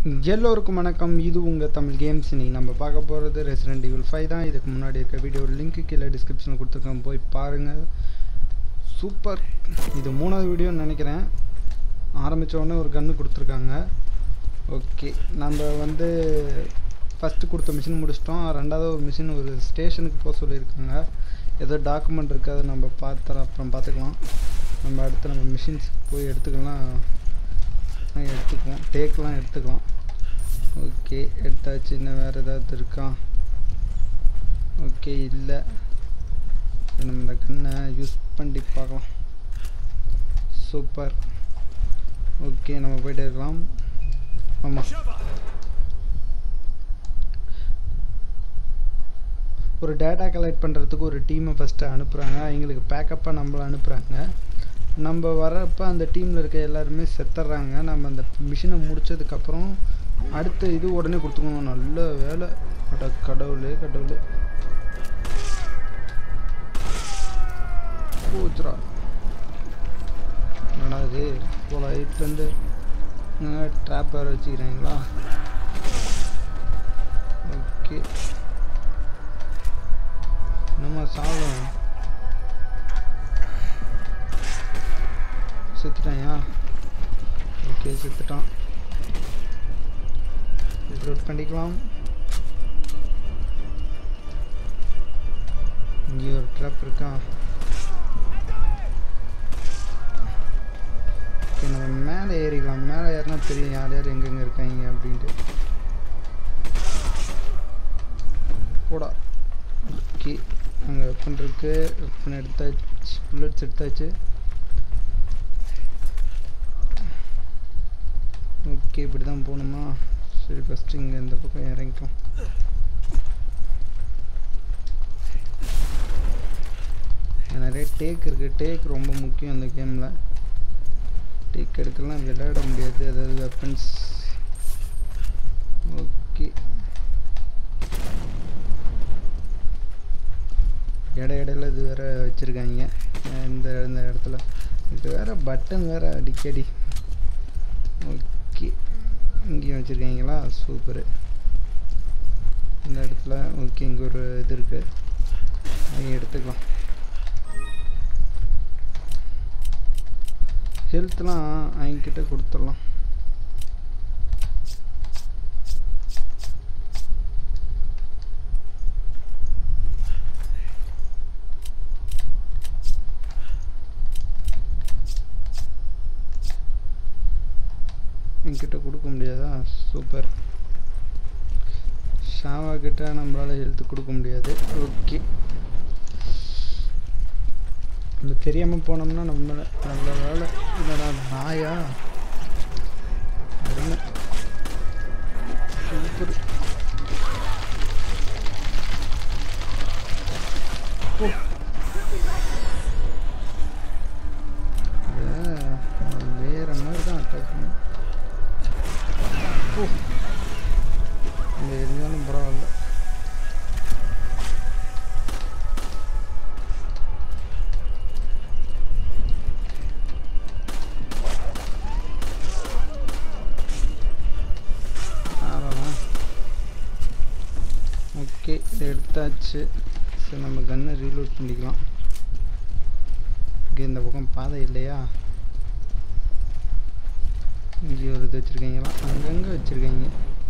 எல்லோருக்கும் வணக்கம் இது உங்கள் தமிழ் கேம்ஸ் இன்னைக்கு நம்ம பார்க்க போகிறது ரெசிடென்ட் ஈவில் ஃபைவ் தான் இதுக்கு முன்னாடி இருக்க வீடியோ லிங்க்கு கீழே டிஸ்கிரிப்ஷனில் கொடுத்துருக்கேன் போய் பாருங்கள் சூப்பர் இது மூணாவது வீடியோன்னு நினைக்கிறேன் ஆரம்பித்த உடனே ஒரு கன்று கொடுத்துருக்காங்க ஓகே நம்ம வந்து ஃபஸ்ட்டு கொடுத்த மிஷின் முடிச்சிட்டோம் ரெண்டாவது ஒரு மிஷின் ஒரு ஸ்டேஷனுக்கு போக சொல்லியிருக்காங்க ஏதோ டாக்குமெண்ட் இருக்குது அதை நம்ம பார்த்து அப்புறம் பார்த்துக்கலாம் நம்ம அடுத்து நம்ம மிஷின்ஸ் போய் எடுத்துக்கலாம் எடுத்துக்குவோம் டேக்லாம் எடுத்துக்கலாம் ஓகே எடுத்தாச்சு இன்னும் வேறு ஏதாவது இருக்கா ஓகே இல்லை நம்ம இந்த கண்ணை யூஸ் பண்ணி பார்க்கலாம் சூப்பர் ஓகே நம்ம போயிட்டே இருக்கலாம் ஆமாம் ஒரு டேட்டா கலெக்ட் பண்ணுறதுக்கு ஒரு டீமை ஃபஸ்ட்டு அனுப்புகிறாங்க அவங்களுக்கு பேக்கப்பாக நம்மளை அனுப்புகிறாங்க நம்ம வரப்போ அந்த டீமில் இருக்க எல்லாருமே செத்துட்றாங்க நம்ம அந்த மிஷினை முடித்ததுக்கப்புறம் அடுத்த இது உடனே கொடுத்துக்கணும் நல்ல வேலை அட கடவுளே கடவுளே போச்சுரா என்னடா இது போல ஹைட்லேருந்து ட்ராப் வேறு வச்சுக்கிறீங்களா ஓகே நம்ம சாப்பிடும் செத்துட்டாயா ஓகே செத்துட்டான் ரீலோட் பண்ணிக்கலாம் இங்கே ஒரு ட்ராப் இருக்கா ஓகே நம்ம மேலே ஏறிக்கலாம் மேலே ஏறினா தெரியும் யார் யார் எங்கெங்கே இருக்காங்க அப்படின்ட்டு போடா ஓகே அங்கே வெப்பன் இருக்கு வெப்பன் எடுத்தாச்சு புல்லட்ஸ் எடுத்தாச்சு ஓகே இப்படி தான் போகணுமா சரி ஃபஸ்ட்டு இங்கே இந்த பக்கம் இறங்கிக்கலாம் நிறைய டேக் இருக்குது டேக் ரொம்ப முக்கியம் இந்த கேமில் டேக் எடுக்கலாம் விளையாட முடியாது அதாவது வெப்பன்ஸ் ஓகே இட இடையில இது வேறு வச்சுருக்காங்க இந்த இந்த இடத்துல இது வேறு பட்டன் வேறு அடிக்கடி ஓகே இங்கேயும் வச்சுருக்கீங்களா சூப்பரு இந்த இடத்துல ஓகே இங்கே ஒரு இது இருக்குது அதையும் எடுத்துக்கலாம் ஹெல்த்லாம் அவங்கக்கிட்ட கொடுத்துடலாம் என்கிட்ட கொடுக்க முடியாதா சூப்பர் ஷாவா கிட்ட நம்மளால் ஹெல்த் கொடுக்க முடியாது ஓகே நம்ம தெரியாமல் போனோம்னா நம்ம நல்ல வேலை என்னடா நாயா அருமை சூப்பர் ஓ வேற மாதிரி தான் அட்டாக் பண்ணும் ஓ இங்கே இருந்தாலும் பரவாயில்ல ஓகே இதை எடுத்தாச்சு சரி நம்ம கன்னை ரீலோட் பண்ணிக்கலாம் இங்கே இந்த பக்கம் பாதை இல்லையா இங்கே ஒரு இது வச்சுருக்கீங்களா அங்கங்கே வச்சுருக்கீங்க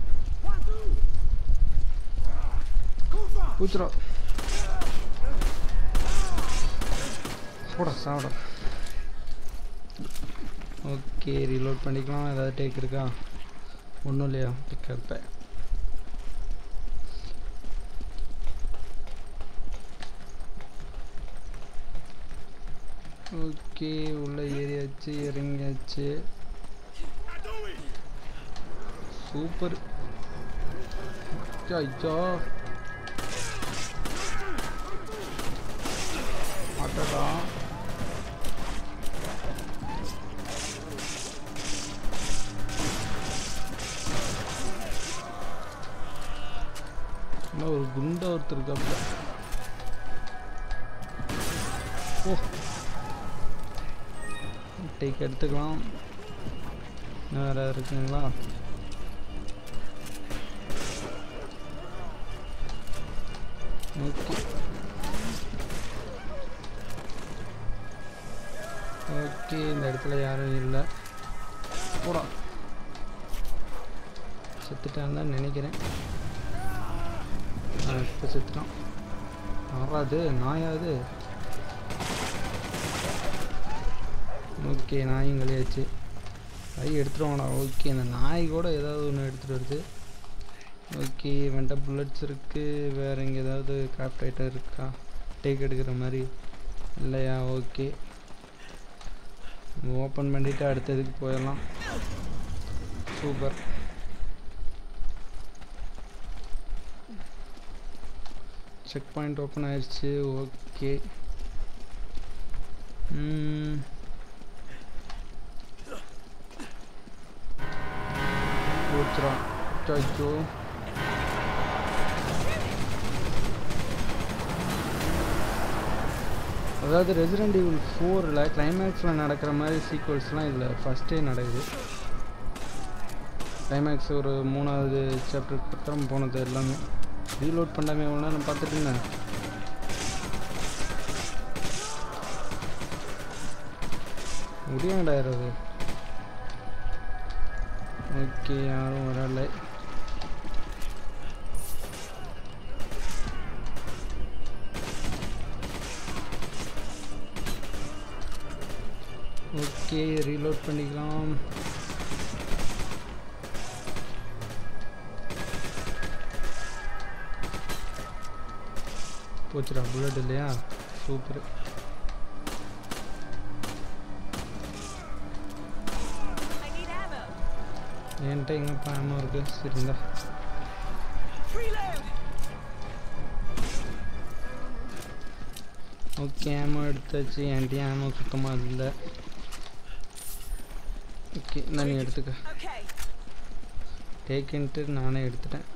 பூச்சுரோ போட சாப்பிட ஓகே ரீலோட் பண்ணிக்கலாம் ஏதாவது டேக் இருக்கா ஒன்றும் இல்லையா பிக் எடுப்பேன் ஓகே உள்ள ஏறியாச்சு இறங்கியாச்சு சூப்பர் ஐயோ அடடா இன்னும் ஒரு குண்டா ஒருத்தர் இருக்காப்ல ஓ டேக் எடுத்துக்கலாம் இன்னும் வேறு இருக்குங்களா ஓகே ஓகே இந்த இடத்துல யாரும் இல்லை போடா செத்துட்டான்னு தான் நினைக்கிறேன் இப்போ செத்துட்டான் ஆறாது நாயாது ஓகே நாயும் கழியாச்சு ஐ எடுத்துருவாங்கடா ஓகே அந்த நாய் கூட ஏதாவது ஒன்று எடுத்துகிட்டு வருது ஓகே வெண்ட புல்லட்ஸ் இருக்குது வேறு இங்கே ஏதாவது கிராஃப்ட் ஐட்டம் இருக்கா டேக் எடுக்கிற மாதிரி இல்லையா ஓகே ஓப்பன் பண்ணிவிட்டு அடுத்ததுக்கு போயிடலாம் சூப்பர் செக் பாயிண்ட் ஓப்பன் ஆயிடுச்சு ஓகே போச்சுரா அச்சோ அதாவது ரெசிடென்ட் ஈவில் ஃபோரில் கிளைமேக்ஸில் நடக்கிற மாதிரி சீக்வல்ஸ்லாம் இதில் ஃபஸ்ட்டே நடக்குது கிளைமேக்ஸ் ஒரு மூணாவது சாப்டருக்கு அப்புறம் போனது எல்லாமே ரீலோட் பண்ணாமல் எவ்வளோ நேரம் பார்த்துட்டு இருந்தேன் முடியாங்கடா யாராவது ஓகே யாரும் வரல ஓகே ரீலோட் பண்ணிக்கலாம் போச்சுடா புல்லட் இல்லையா சூப்பர் I need ammo. என்கிட்ட எங்கப்பா ஆமாம் இருக்குது சரி இந்தா Reload. ஓகே ஆமோ எடுத்தாச்சு என்கிட்ட ஆமோ சுத்தமாக இல்லை ஓகே நான் நீ எடுத்துக்க Okay. டேக்குன்ட்டு நானே எடுத்துட்டேன்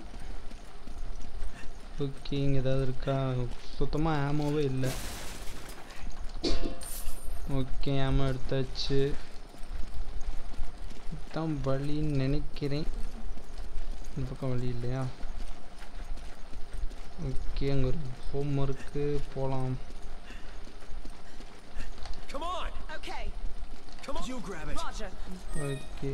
ஓகே இங்கே ஏதாவது இருக்கா சுத்தமாக ஆமோவே இல்லை ஓகே ஆமோ எடுத்தாச்சு தான் வழின்னு நினைக்கிறேன் இந்த பக்கம் வழி இல்லையா ஓகே அங்கே ஒரு ஹோம் ஒர்க்கு போகலாம் Come on! Okay. Come on! You grab it. Roger. Okay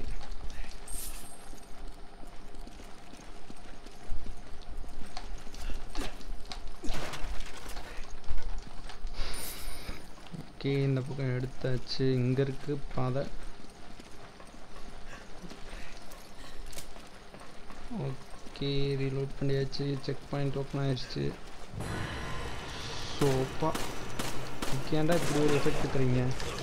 okay இந்த பக்கம் எடுத்தாச்சு இங்கே இருக்கு பாதை ஓகே ரீலோட் பண்ணியாச்சு செக் பாயிண்ட் ஓப்பன் ஆயிடுச்சு சோப்பா ஏன்டா இப்படி ஒரு எஃபெக்ட் தரீங்க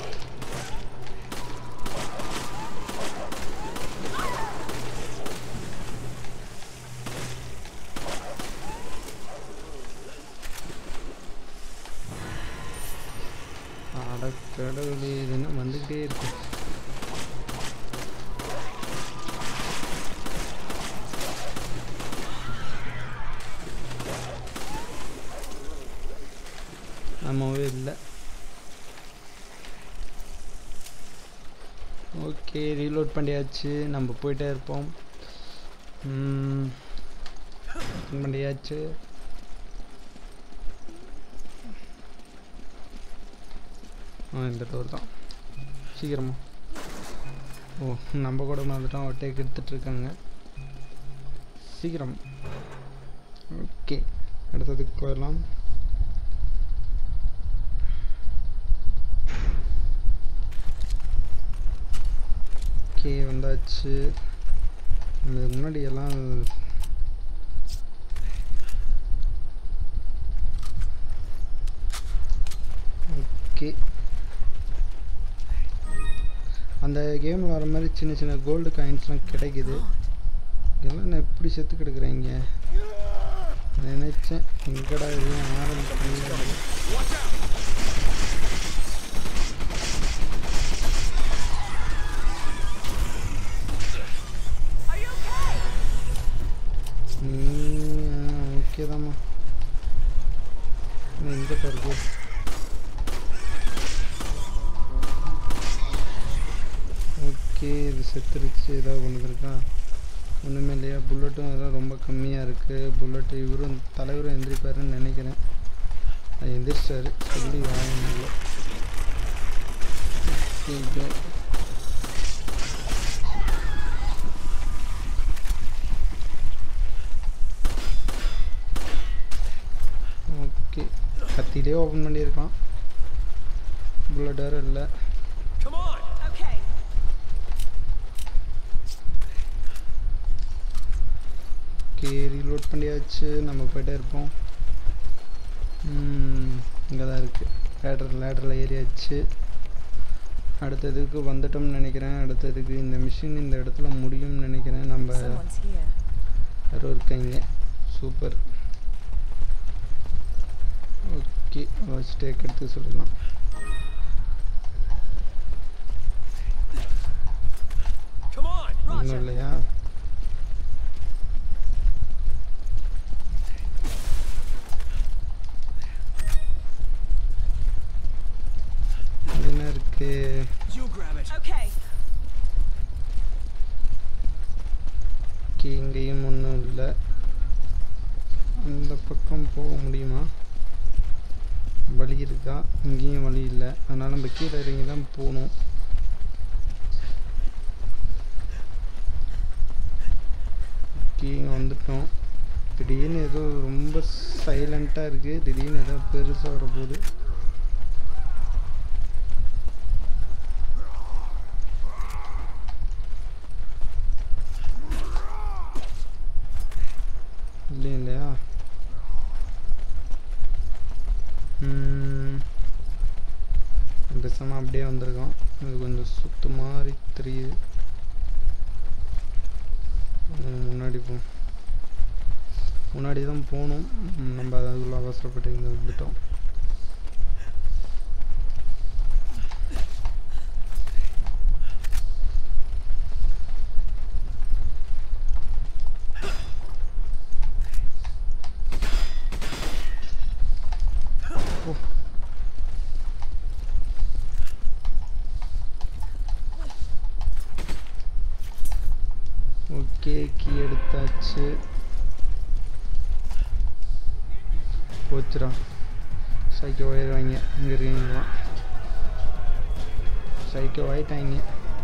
அட கடவுளே இது என்ன வந்துக்கிட்டே இருக்கு நம்மவே இல்லை ஓகே ரீலோட் பண்ணியாச்சு நம்ம போயிட்டே இருப்போம் ம், open பண்ணியாச்சு ஆ இந்த டோர் தான் சீக்கிரமா ஓ நம்ம கூட வந்துட்டோம் டேக் எடுத்துட்டு இருக்காங்க சீக்கிரம் ஓகே அடுத்ததுக்கு போயிடலாம் ஓகே வந்தாச்சு இது முன்னாடி எல்லாம் ஓகே அந்த கேமில் வர மாதிரி சின்ன சின்ன கோல்டு காயின்ஸ்லாம் கிடைக்குது இதெல்லாம் நான் எப்படி செத்து கிடக்குறேங்க நினைச்சேன் எங்கடா இது ஆரம்பிச்சு Are you okay? நீ ஓகே தாம்மா எங்கே இருக்கு ஓகே இது செத்துருச்சு ஏதாவது ஒன்று இருக்கா ஒன்றுமே இல்லையா புல்லட்டும் அதெல்லாம் ரொம்ப கம்மியாக இருக்குது புல்லட்டு இவரும் தலைவரும் எந்திரிப்பாருன்னு நினைக்கிறேன் அது எந்திரிச்சாரு சொல்லி வாங்க முடியல ஐயோ. ஓகே கத்திலே ஓப்பன் பண்ணியிருக்கான் புல்லட் வேறு இல்லை Come on! Okay. Okay reload பண்ணியாச்சு நம்ம போயிட்டே இருப்போம் இங்கே தான் இருக்குது லேடர் லேடரில் ஏறியாச்சு அடுத்ததுக்கு வந்துட்டோம்னு நினைக்கிறேன் அடுத்ததுக்கு இந்த மிஷின் இந்த இடத்துல முடியும்னு நினைக்கிறேன் நம்ம Someone's here. யாரோ இருக்காங்க சூப்பர் ஓகே ஸ்டேக் எடுத்து சொல்லலாம் Come on! ஒன்றும் இல்லையா இது என்ன இருக்கு You grab it. Okay. Okay இங்கேயும் ஒன்றும் இல்லை அந்த பக்கம் போக முடியுமா வழி இருக்கா இங்கேயும் வழி இல்லை அதனால் நம்ம கீழே இறங்கி தான் போகணும் ஓகே இங்கே வந்துட்டோம் திடீர்னு ஏதோ ரொம்ப சைலண்ட்டாக இருக்குது திடீர்னு ஏதோ பெருசாக வரப்போகுது இல்லையா இல்லையா ம், பேசாம அப்படியே வந்திருக்கோம் இது கொஞ்சம் சுத்து மாதிரி தெரியுது ம், முன்னாடி போ முன்னாடி தான் போகணும் ம், நம்ம அதுக்குள்ள அவசரப்பட்டு இங்கே வந்துட்டோம் ஓ ஓகே கீ எடுத்தாச்சு போச்சுடா சைக்கோ ஆயிடுவாங்க இங்கே இருக்கீங்களாம் சைக்கோ ஆயிட்டாங்க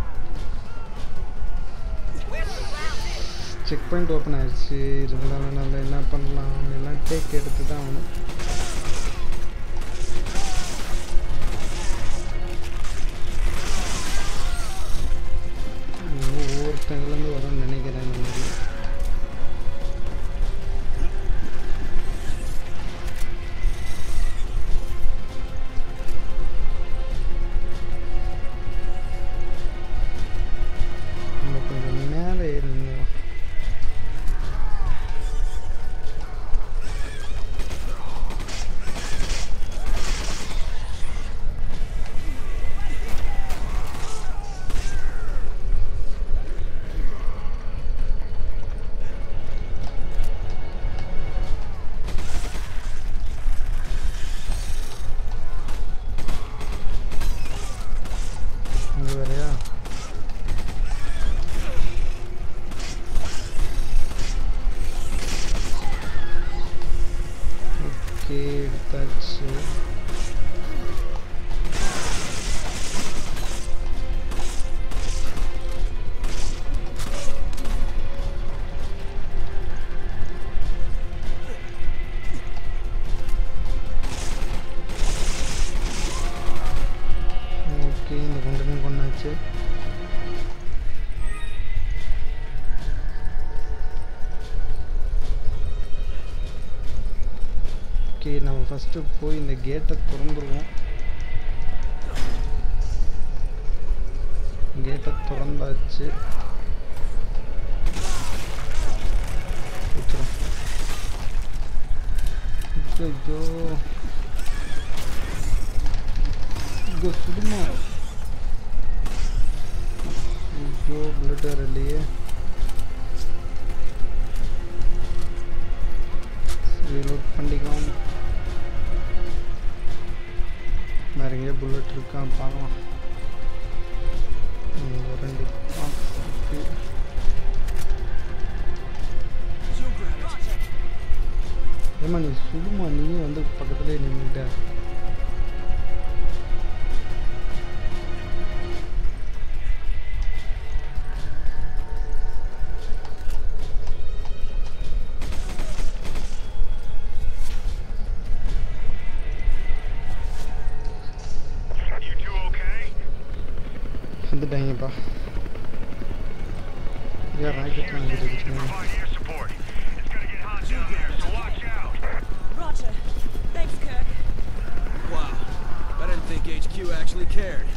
செக் பாயிண்ட் ஓப்பன் ஆயிடுச்சு இருந்தாலும் நம்ம என்ன பண்ணலாம் எல்லாம் டேக் எடுத்து தான் ஆகணும் இன்னும் ஒவ்வொருத்தங்கலேருந்து வரும்னு நினைக்கிறேன் இந்த மாதிரி நம்ம கொஞ்சம் மேலே ஏறிங்க இங்கே வேறையா ஓகே எடுத்தாச்சு ஓகே இந்த குண்டனையும் கொண்டாச்சு ஓகே நம்ம ஃபஸ்ட்டு போய் இந்த கேட்டை திறந்துருவோம் கேட்டை திறந்தாச்சு வச்சிரும் ஐயோ இங்கே சுடுமா ஐயோ புல்லட் வேறு இல்லையே ரீலோட் பண்ணிக்கலாம் வேற எங்கேயோ புல்லட் இருக்கான்னு பார்க்கலாம் இங்க ரெண்டு box இருக்கு ஏம்மா நீ சுடுமா நீயும் வந்து பக்கத்துலேயே நின்றுட்ட You two okay? வந்துட்டாங்கப்பா ஏன் ராக்கெட் வாங்கிட்டு இருக்கீங்க Provide air support. It's gonna get hot down there, so watch out. Roger. Thanks, Kirk. Wow. I didn't think HQ actually cared.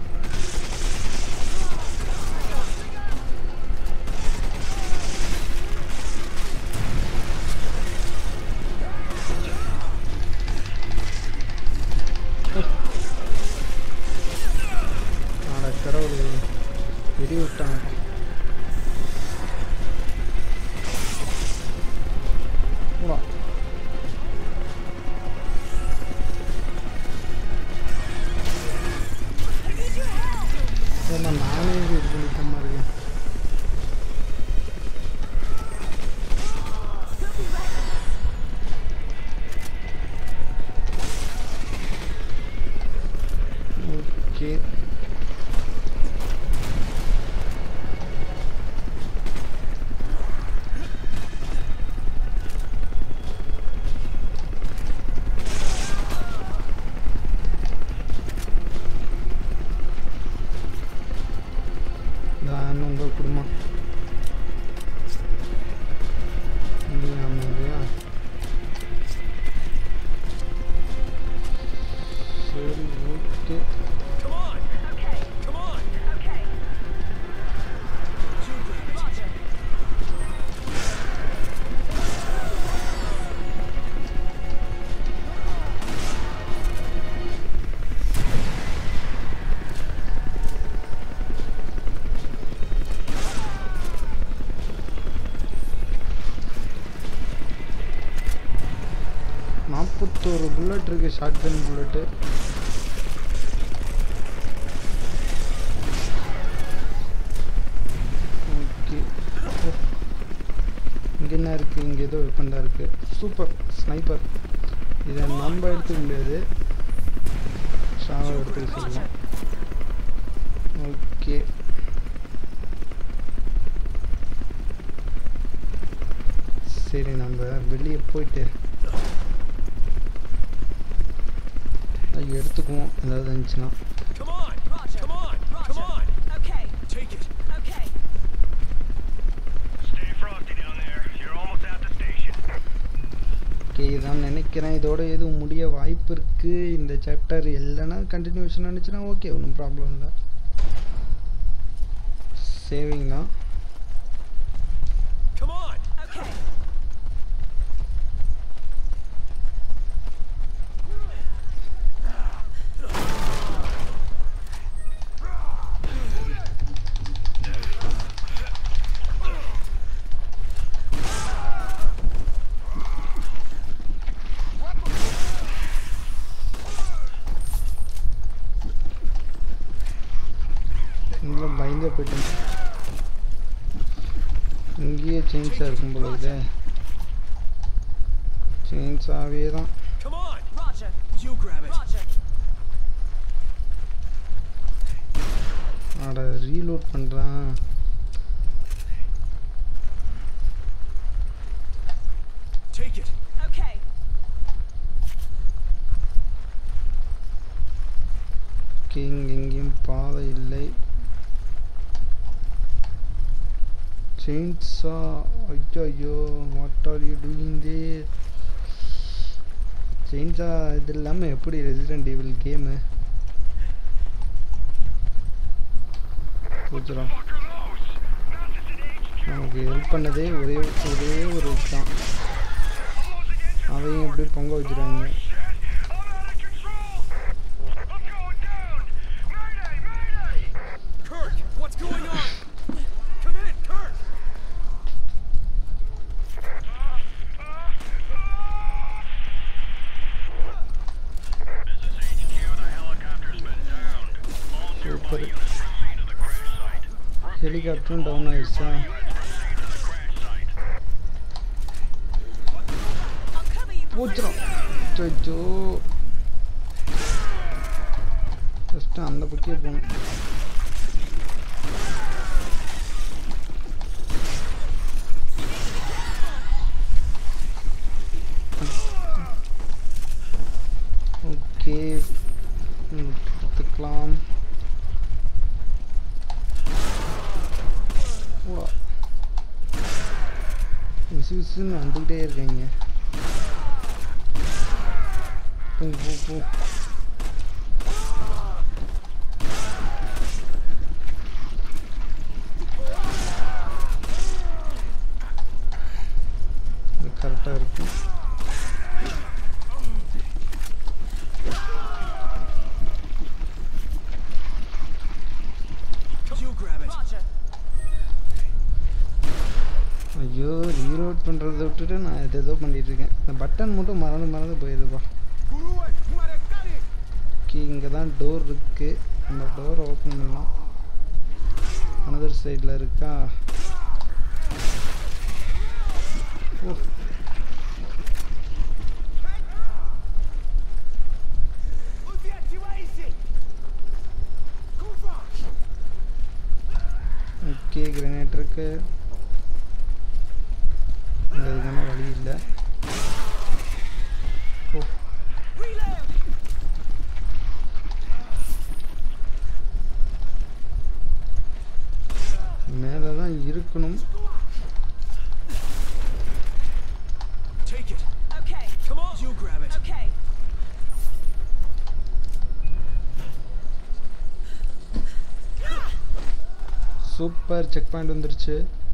ஆட கடவுள் வெடி விட்டாங்க போடா. I need your help. ஏன்னா நானே இது பண்ணிட்ட மாதிரி இருக்கேன் He'll be right with us. Okay நான் உங்கள் குடும்பம் நீ அமைதியா சரி okay Come on! Okay. Come on! Okay. You grab it. Roger. நாற்பத்தோரு புல்லட் இருக்கு ஷார்ட் கன் புல்லட்டு ஓகே இங்கே என்ன இருக்குது இங்கே ஏதோ வெப்பன் தான் இருக்குது சூப்பர் ஸ்னைப்பர் இதை நம்ம எடுத்துக்க முடியாது ஷாவை எடுத்துக்க சொல்லலாம் ஓகே சரி நம்ம வெளியே போயிட்டு அது எடுத்துக்குவோம் ஏதாவது இருந்துச்சுன்னா Come on! Roger. Come on! Roger. Come on! Okay. Take it! Okay. Stay frosty down there. You're almost at the station. Okay இதான் நினைக்கிறேன் இதோட எதுவும் முடிய வாய்ப்பு இருக்குது இந்த சாப்டர் இல்லைன்னா கண்டினியூஷன் நினச்சுன்னா ஓகே ஒன்றும் ப்ராப்ளம் இல்லை சேவிங் தான் Come on! Okay. இங்கே பயந்தே போயிட்டேன் இங்கேயே செயின்ஸாக இருக்கும் போல இது செயின்ஸாகவே தான் Come on! Roger. You grab it. Roger. அட ரீலோட் பண்ணுறான் Take it. Okay. ஓகே இங்கே எங்கேயும் பாதை இல்லை செயின்ஸா ஐயோ ஐயோ what are you doing the chainsaw இது இல்லாமல் எப்படி ரெசிடென்ட் ஈவில் கேமு போச்சுடும் Fuck are those? Not just an HQ. நமக்கு ஹெல்ப் பண்ணதே ஒரே ஒரே ஒரு தான் அதையும் எப்படி பொங்க வச்சுருவாங்க Shit! I'm out of control! I'm going down! Mayday! Mayday! Kirk! What's going on? Come in, Kirk! This is HQ. The helicopter's been downed. All nearby Super. units proceed to the crash site. Repeat, ஹெலிகாப்டரும் down ஆயிடுச்சா units proceed to the crash site. I'll cover you, போச்சுடும் அச்சோ first அந்த பக்கே போகணும் okay எடுத்துக்கலாம் ஓ. விசு விசுன்னு வந்துக்கிட்டே இருக்காங்க போ போ போ இது கரெக்டாக இருக்கும் You grab it. Roger. ஐயோ ரீலோட் பண்ணுறதை விட்டுட்டு நான் எது ஏதோ பண்ணிட்டு இருக்கேன் இந்த பட்டன் மட்டும் மறந்து மறந்து போயிடுதுப்பா ஓகே இங்கே தான் டோர் இருக்குது அந்த டோரை ஓப்பன் பண்ணலாம் அனதர் சைடில் இருக்கா ஓ ஓகே கிரனேட் இருக்கு இங்கே இதுக்கான வழி இல்லை ஓ மேலே தான் இருக்கணும் Take it. Okay. Come on. You grab it. Okay. Super check point வந்துருச்சு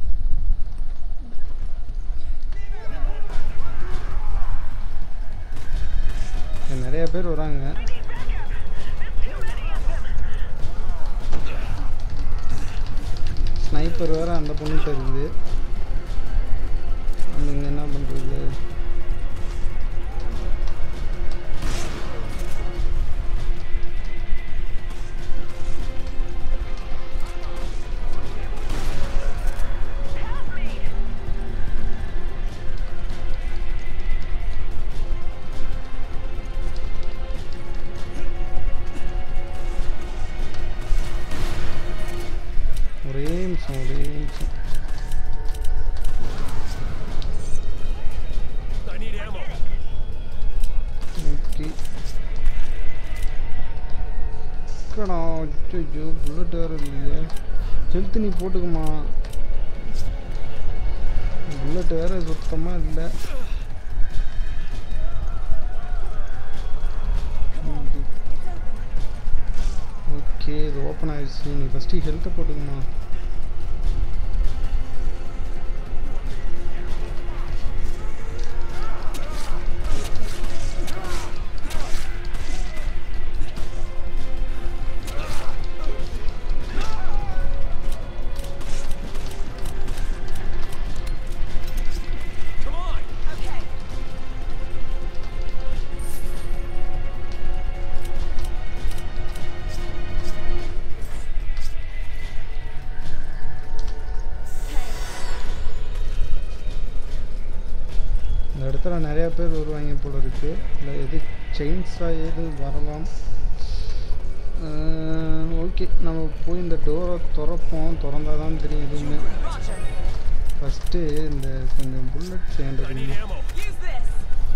இங்க நிறைய பேர் வராங்க ஸ்னைப்பர் வேற அந்த பொண்ணுகிட்ட இருக்குது நீங்க என்ன பண்றது ஒரே நிமிஷம் ஒரே நிமிஷம் I need ammo. ஓகே கடா ஐயோ புல்லட் வேறு இல்லையே ஹெல்த் நீ போட்டுக்குமா புல்லட் வேறு சுத்தமாக இல்லை ஓகே இது ஓப்பன் ஆயிடுச்சு நீ ஃபஸ்ட்டு ஹெல்த்தை போட்டுக்குமா Come on. Okay. இந்த இடத்துல நிறையா பேர் வருவாங்க போல இருக்கு இல்லை எது செயின்ஸா எது வரலாம் ஓகே நம்ம போய் இந்த டோரை திறப்போம் திறந்தா தான் தெரியும் எதுவுமே Roger. ஃபஸ்ட்டு இந்த கொஞ்சம் புல்லட் I need சேர்ந்துருக்குங்க ammo. Use this.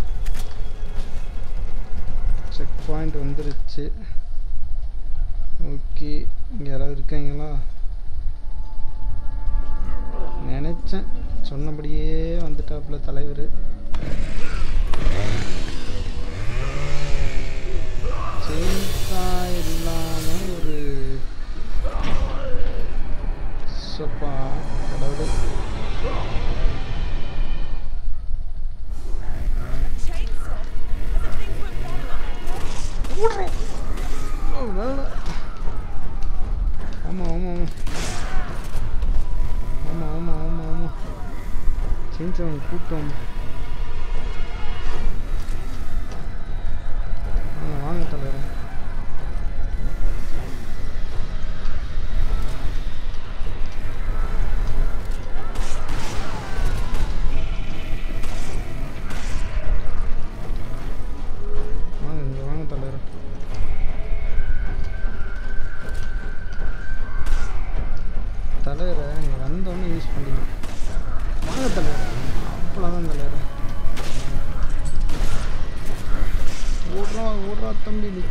Check point வந்துருச்சு ஓகே இங்கே யாராவது இருக்காங்களா நினச்சேன் சொன்னபடியே வந்துட்டாப்புல தலைவர் செயின்ஸா இல்லாமல் ஒரு சப்பா கடவுள் Chainsaw. As if things were better. ஆமாம் ஆமாம் ஆமாம் ஆமாம் ஆமாம் ஆமாம் செஞ்சவன் கூட்டம் வாங்க வாங்க தலைவர்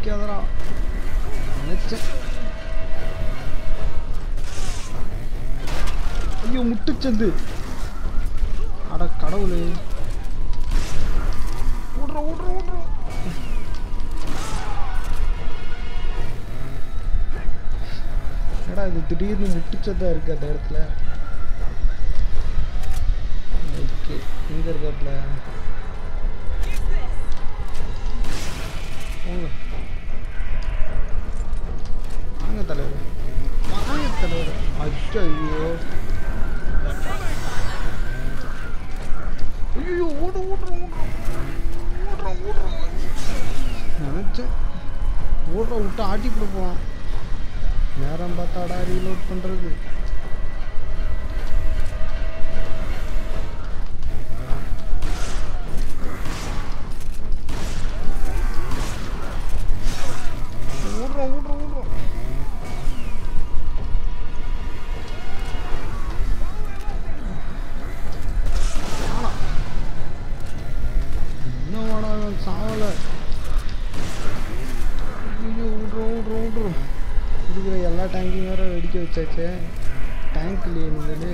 அடிக்காதடா நினைச்சேன் ஐயோ முட்டுச்சந்து அட கடவுளே ஓடுற ஓடுற ஓடுற என்னடா இது திடீர்னு முட்டுச்சதா இருக்கு அந்த இடத்துல ஓகே எங்க இருக்காப்ல போங்க வாங்க தலைவர் வாங்க தலைவர் அச்சோ ஐயோ ஐயோ ஓடு ஓடுற ஓடுற ஓடுற ஓடுற நினச்சேன் ஓடுற விட்டு ஆட்டி கூட போவான் நேரம் பார்த்தாடா ரீலோட் பண்ணுறது ஓடுறோம் ஓடுறோம் ஓடுறோம் ஆனா. இன்னும் வாடா இவன் சாவல ஐயோ ஓடுறோம் ஓடுறோம் ஓடுறோம் இருக்கிற எல்லா டேங்கையும் வேற வெடிக்க வச்சாச்சே டேங்க் இல்லையே என்னது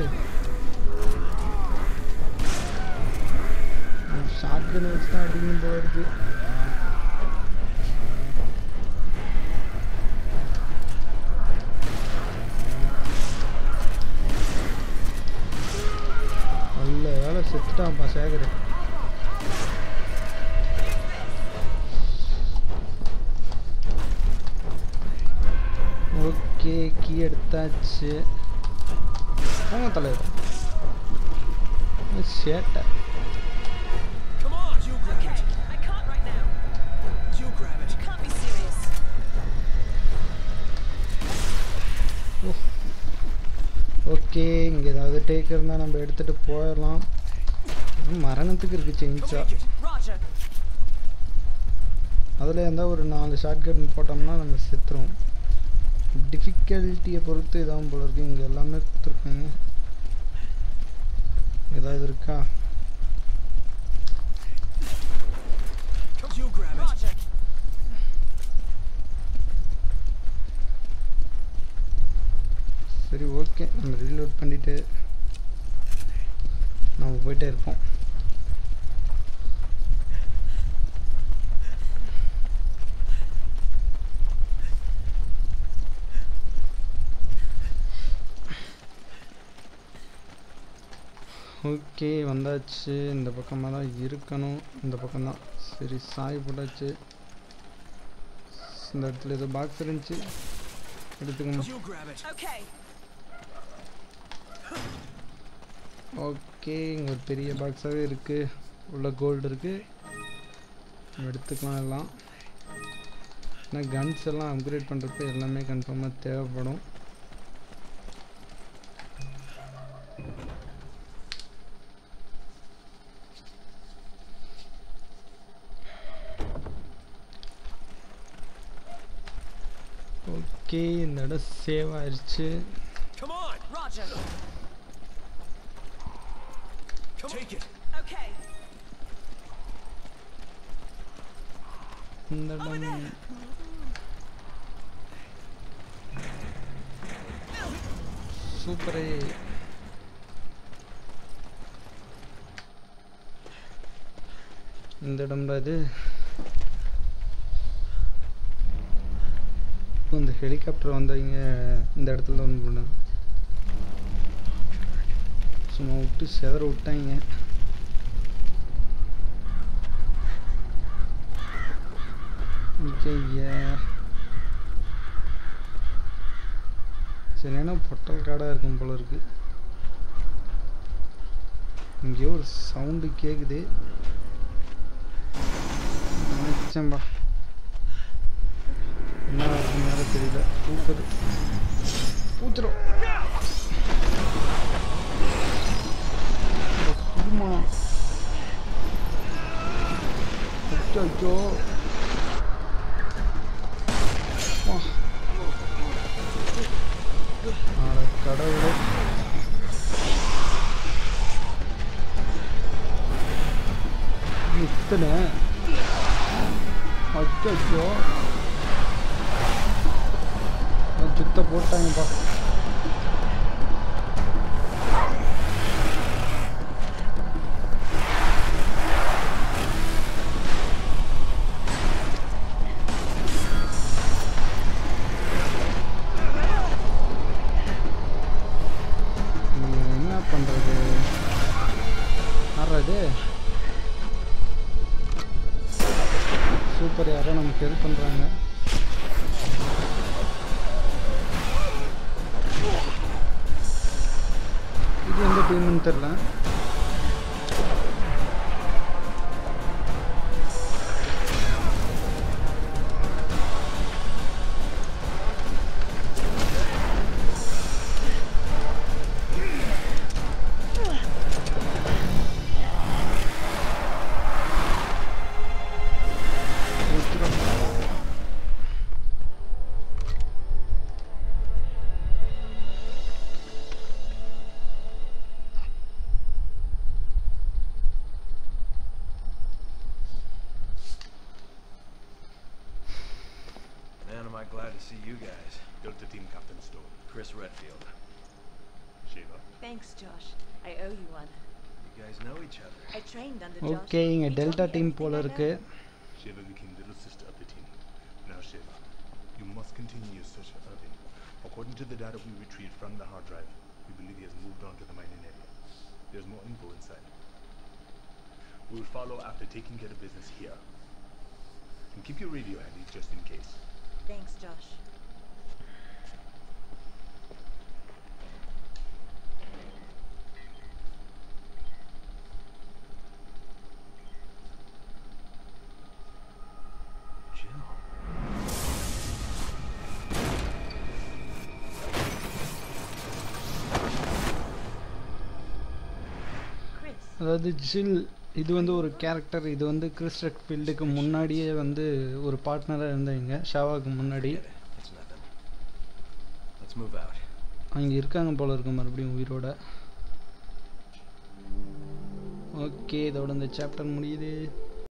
ஷார்ட் கன் வச்சு தான் அடிக்கணும் போல இருக்கு நல்ல வேலை செத்துட்டான்ப்பா சேகர் ஓகே கீ எடுத்தாச்சு போங்க தலைவர் சேட்டை Come on, you grab Okay, it. I can't right now. You grab it. Can't be serious. Okay இங்கே ஏதாவது டேக் இருந்தால் நம்ம எடுத்துகிட்டு போயிடலாம் ம், மரணத்துக்கு இருக்குது செயின்ஸா Take it. Roger. அதில் இருந்தால் ஒரு நாலு ஷார்ட் கன் போட்டோம்னா நம்ம செத்துருவோம் டிஃபிகல்ட்டியை பொறுத்து இதான் போல இருக்கு இங்கே எல்லாமே கொடுத்துருக்காங்க ஏதாவது இருக்கா Come, you grab it. Roger. சரி ஓகே நம்ம ரீலோட் பண்ணிவிட்டு நம்ம போயிட்டே இருப்போம் ஓகே வந்தாச்சு இந்த பக்கமாக தான் இருக்கணும் இந்த பக்கம்தான் சரி சாய் போட்டாச்சு இந்த இடத்துல ஏதோ பாக்ஸ் இருந்துச்சு எடுத்துக்கணும் You grab it. Okay. Okay இங்கே ஒரு பெரிய பாக்ஸாகவே இருக்குது உள்ள கோல்டு இருக்குது எடுத்துக்கலாம் எல்லாம் ஆனால் கன்ஸ் எல்லாம் அப்கிரேட் பண்ணுறதுக்கு எல்லாமே கன்ஃபார்மாக தேவைப்படும் ஓகே இந்த இடம் சேவ் ஆயிடுச்சு Come on. Roger. Come Take it. Okay. இந்த இடம் சூப்பரே இந்த இடம்டா இது இப்போ இந்த ஹெலிகாப்டர் வந்தவங்க இந்த இடத்துல தான் வந்து பண்ணாங்க சும்மா விட்டு செதற விட்டாங்க ஐயா சரியான பொட்டல் காடாக இருக்கும் போல இருக்கு இங்கேயோ ஒரு சவுண்டு கேட்குது நினைச்சேன்பா என்ன ஆகுதுன்னு வேற தெரியல பூப்பது பூச்சிரும் சும்மா அச்சோ வா. அட கடவுளே இத்தனை அச்சோ சுத்த போட்டாங்கப்பா இங்க என்ன பண்றது ஆடுறது சூப்பர் யாரோ நமக்கு ஹெல்ப் பண்றாங்க இது எந்த டீம்னு தெரில Man, am I glad to see you guys. Delta Team Captain Stone. Chris Redfield. Shiva. Thanks, Josh. I owe you one. You guys know each other. I trained under Josh. Okay இங்கே He taught Delta me team everything போல I இருக்கு know. Shiva became little sister of the team. Now, Shiva, you must continue your search for Irving. According to the data we retrieved from the hard drive, we believe he has moved on to the mining area. There's more info inside. We will follow after taking care of business here. And keep your radio handy just in case. Thanks, Josh. Jill. Chris. அதாவது ஜில் இது வந்து ஒரு character இது வந்து Chris ஃபீல்டுக்கு முன்னாடியே வந்து ஒரு பார்ட்னராக இருந்தவங்க ஷாவாக்கு முன்னாடி Get it. It's nothing. Let's move out. அங்கே இருக்காங்க போல இருக்கு மறுபடியும் உயிரோட ஓகே இதோட இந்த சாப்டர் முடியுது